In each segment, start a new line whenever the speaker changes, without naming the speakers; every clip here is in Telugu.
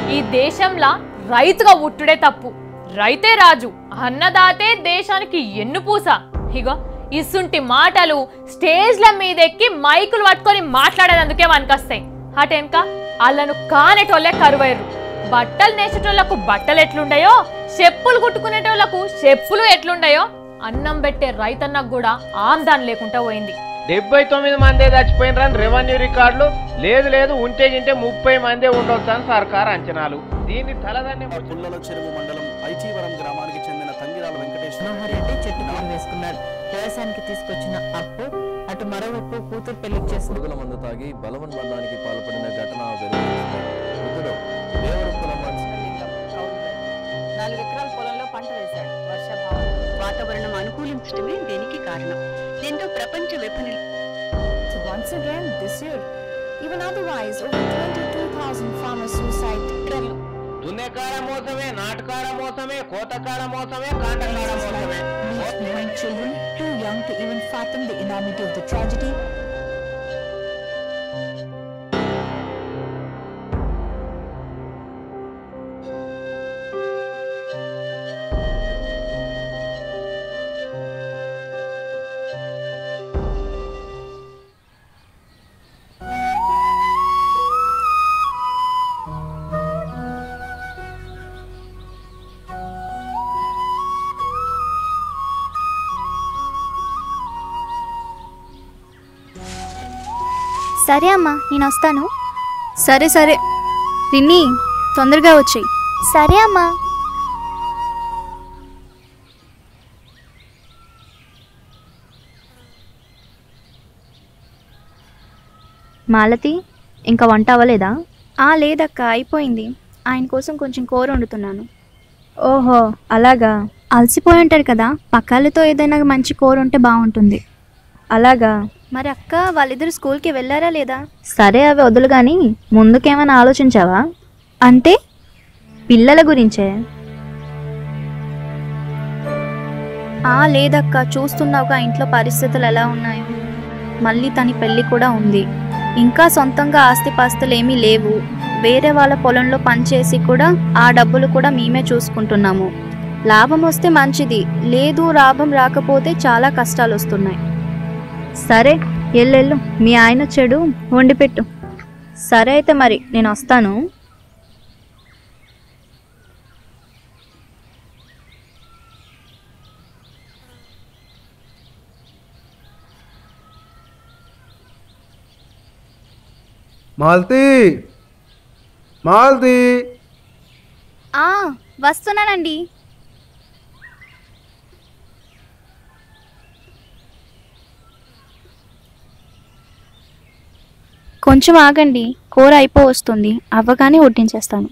ఈ దేశంలో రైతుగా ఉట్టుడే తప్పు రైతే రాజు అన్నదాతే దేశానికి ఎన్నుపూస ఇగో ఇసుంటి మాటలు స్టేజ్ల మీదెక్కి మైకులు పట్టుకొని మాట్లాడేందుకే వనకొస్తాయి అటెనక వాళ్ళను కానేటోళ్ళే కరువైరు బట్టలు నేసేటోళ్లకు బట్టలు ఎట్లుండయో చెప్పులు కుట్టుకునేటోళ్లకు చెప్పులు ఎట్లుండయో అన్నం పెట్టే రైతన్నకు కూడా ఆమ్దాన్ లేకుండా పోయింది
డెబ్బై తొమ్మిది మందే చచ్చిపోయినరని రెవెన్యూ రికార్డులు లేదు లేదు ఉంటే గింటే ముప్పై మందే ఉండొచ్చు అని సర్కార్ అంచనాలు దీన్ని తలదన్నే
పుల్లల చెరువు మండలం ఐటీవరం గ్రామానికి చెందిన తంగిరాల వెంకటేశ్వర
మనోహర్ రెడ్డి చెట్టు పేరు వేసుకున్నాడు వ్యవసాయానికి తీసుకొచ్చిన అప్పు అటు మరోవైపు కూతురు పెళ్లికి చేసిన
పురుగుల మందు తాగి బలవన్మరణానికి పాల్పడిన ఘటన వెలుగుచూసింది. మృతుడు దేవరకుల మనిషి
నాలుగు ఎకరాల పొలంలో పంట వేశాడు వర్షాభావం
వాతావరణం అనుకూలించడమే దీనికి కారణం దీంతో ప్రపంచ విపణి
Once again, this year, even otherwise, over 22,000 farmers suicide.
దున్నేకాడ మోసమే నాటకాడ మోసమే కోతకాడ మోసమే కాటకాడ మోసమే
Leave behind children too young to even fathom the enormity of the tragedy.
సరే అమ్మా నేను వస్తాను సరే సరే రిన్ని తొందరగా వచ్చేయి సరే అమ్మా మాలతి ఇంకా వంట అవ్వలేదా ఆ లేదక్క అయిపోయింది ఆయన కోసం కొంచెం కూర వండుతున్నాను ఓహో అలాగా అలసిపోయి ఉంటారు కదా పక్కాలతో ఏదైనా మంచి కూర ఉంటే బాగుంటుంది అలాగా మరి అక్క వాళ్ళిద్దరు స్కూల్కి వెళ్ళారా లేదా సరే అవి వదులు కానీ ముందుకేమైనా ఆలోచించావా అంటే పిల్లల గురించే ఆ లేదక్క చూస్తున్నావుగా ఇంట్లో పరిస్థితులు ఎలా ఉన్నాయో మళ్ళీ తని పెళ్ళి కూడా ఉంది ఇంకా సొంతంగా ఆస్తిపాస్తులు ఏమీ లేవు వేరే వాళ్ళ పొలంలో పనిచేసి కూడా ఆ డబ్బులు కూడా మేమే చూసుకుంటున్నాము లాభం వస్తే మంచిది లేదు లాభం రాకపోతే చాలా కష్టాలు వస్తున్నాయి సరే ఎల్లెళ్ళు మీ ఆయన చెడు వండి పెట్టు సరే అయితే మరి నేను వస్తాను
మాల్తీ మాల్తీ
ఆ వస్తున్నానండి కొంచెం ఆగండి కూర అయిపో వస్తుంది అవ్వగానే వడ్డించేస్తాను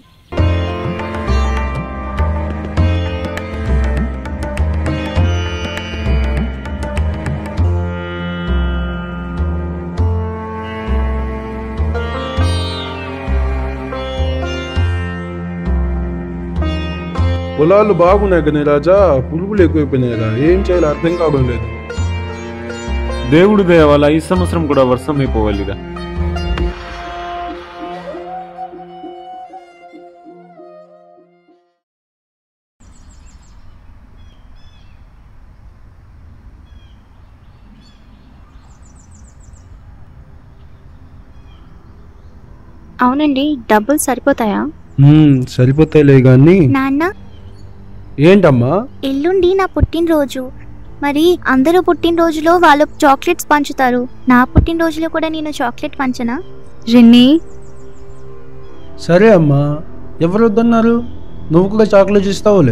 పొలాలు బాగున్నాయి కానీ రాజా పురుగులు ఎక్కువైపోయినాయిరా ఏం చేయాలో అర్థం కావడం లేదు
దేవుడు దయ వల్ల ఈ సంవత్సరం కూడా వర్షం అయిపోవాలిగా
అవునండి డబ్బులు సరిపోతాయా
హ్మ్, సరిపోతాయిలే కానీ
నాన్న
ఏంటమ్మా
ఎల్లుండి నా పుట్టినరోజు మరి అందరూ పుట్టినరోజులో వాళ్ళు చాక్లెట్స్ పంచుతారు నా పుట్టినరోజులో కూడా నేను చాక్లెట్ పంచనా రిన్ని
సరే అమ్మా ఎవరు వద్దన్నారు నువ్వు కూడా చాక్లెట్ ఇస్తావులే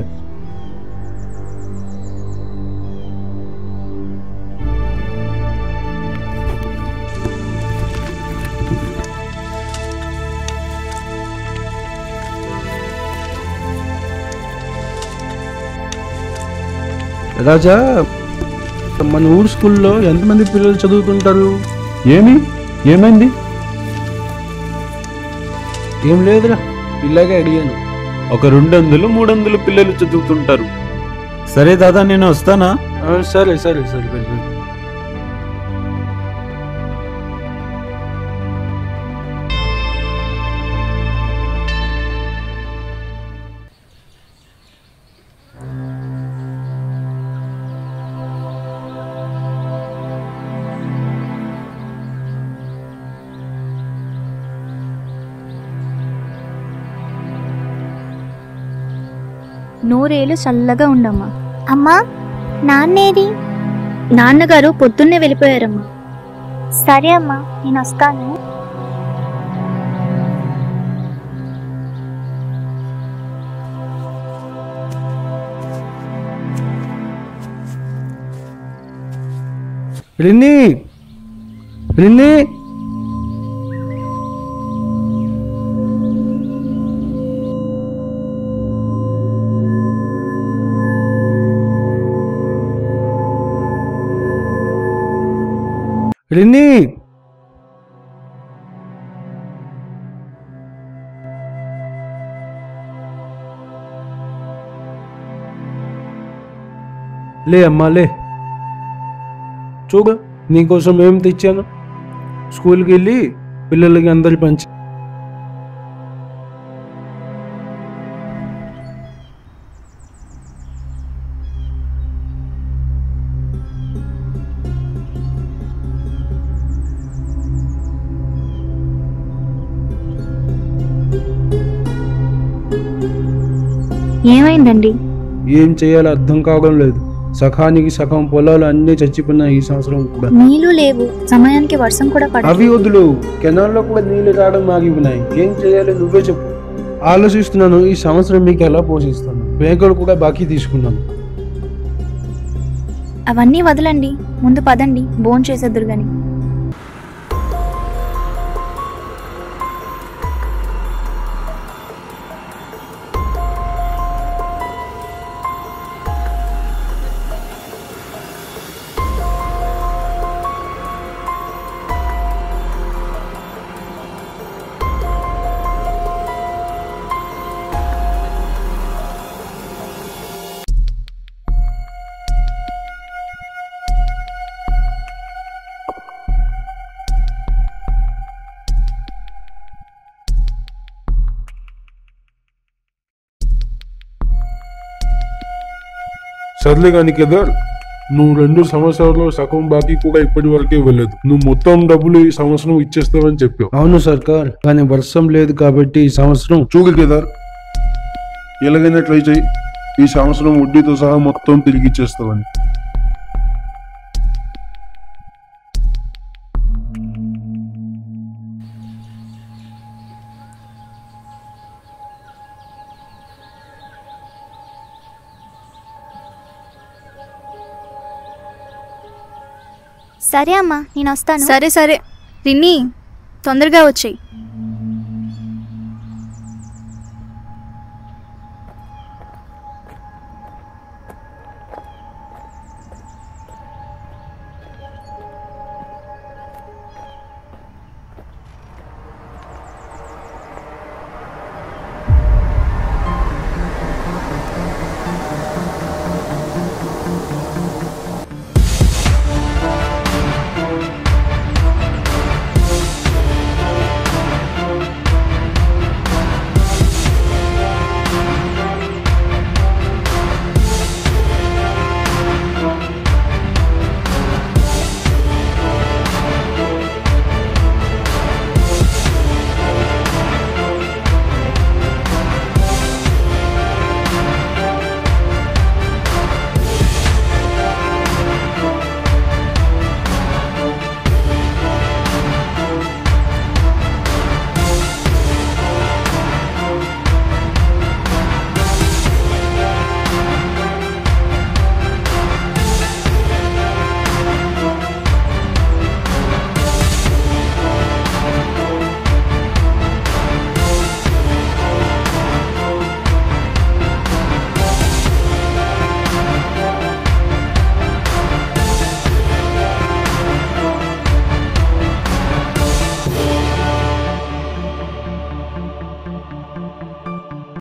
రాజా మన ఊరు స్కూల్లో ఎంతమంది పిల్లలు చదువుతుంటారు
ఏమి ఏమైంది
ఏం లేదురా ఇలాగే అడిగాను
ఒక రెండు వందలు మూడు వందలు పిల్లలు చదువుతుంటారు సరే దాదా నేను వస్తానా
ఆ, సరే సరే సరే వెళ్ళు, వెళ్ళు.
నూరేళ్ళు చల్లగా ఉండమ్మా
అమ్మా నాన్నేది
నాన్నగారు పొద్దున్నే వెళ్ళిపోయారమ్మా
సరే అమ్మా నేను వస్తాను
రిన్ని రిన్ని రిన్ని లే అమ్మా లే చూడు నీకోసం ఏం తెచ్చాను స్కూల్కి వెళ్ళి పిల్లలకి అందరి పంచి
ఏమైందండి
ఏం చేయాలో అర్థం కావడం లేదు సకానికి సగం పొలాలు అన్నీ చచ్చిపోయినాయి ఈ సంవత్సరం కూడా
నీళ్లు లేవు సమయానికి వర్షం కూడా పడదు
అవి వదులు కెనాల్లో కూడా నీళ్లు రావడం ఆగిపోయినాయి ఏం చేయాలి నువ్వే చెప్పు ఆలోచిస్తున్నాను ఈ సంవత్సరం మీకు ఎలా పోషిస్తాను బ్యాంకులు కూడా బాకీ తీసుకున్నాను
అవన్నీ వదలండి ముందు పదండి బోన్ చేసేద్దరు గాని
సర్లే కానీ కేదార్ నువ్వు రెండు సంవత్సరాల్లో సగం బాకీ కూడా ఇప్పటి వరకే ఇవ్వలేదు నువ్వు మొత్తం డబ్బులు ఈ సంవత్సరం ఇచ్చేస్తావని చెప్పావు అవును సర్కార్ కానీ వర్షం లేదు కాబట్టి ఈ సంవత్సరం
చూడు కేదార్ ఎలాగైనా ట్రై చేయి ఈ సంవత్సరం వడ్డీతో సహా మొత్తం తిరిగి ఇచ్చేస్తావని
సరే అమ్మా నేను వస్తాను
సరే సరే రిన్ని తొందరగా వచ్చేయి